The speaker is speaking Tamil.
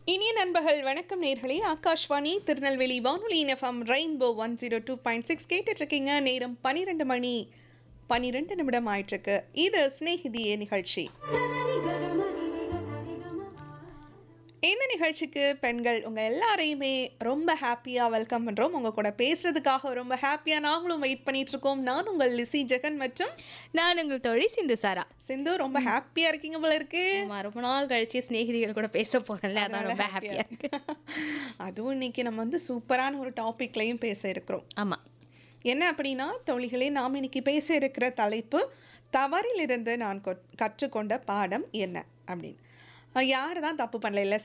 இனிய நண்பர்கள் வணக்கம் நேர்களே ஆகாஷ்வாணி திருநெல்வேலி வானொலி FM rainbow one zero two point six கேட்டுட்டு இருக்கீங்க நேரம் பன்னிரெண்டு மணி பன்னிரெண்டு நிமிடம் ஆயிட்டிருக்கு இது ஸ்நேகிதியே நிகழ்ச்சி இந்த நிகழ்ச்சிக்கு பெண்கள் உங்கள் எல்லாரையுமே ரொம்ப ஹாப்பியாக வெல்கம் பண்ணுறோம் உங்கள் கூட பேசுறதுக்காக ரொம்ப ஹாப்பியாக நாங்களும் வெயிட் பண்ணிட்டு இருக்கோம் நான் உங்கள் லிசி ஜெகன் மற்றும் நான் உங்கள் தொழி சிந்து சாரா சிந்து ரொம்ப ஹாப்பியாக இருக்கீங்க போல இருக்கு ஆமா ரொம்ப நாள் கழிச்சு சிநேகிதிகள் கூட பேச போறேன்ல அதான் ரொம்ப ஹாப்பியா இருக்கு அதுவும் இன்னைக்கு நம்ம வந்து சூப்பரான ஒரு டாபிக்லையும் பேச இருக்கிறோம் ஆமா என்ன அப்படின்னா தோழிகளே நாம் இன்னைக்கு பேச இருக்கிற தலைப்பு தவறிலிருந்து நான் கொ- கற்றுக்கொண்ட பாடம் என்ன அப்படின்னு யார் தான் தப்பு பண்ணல இல்லை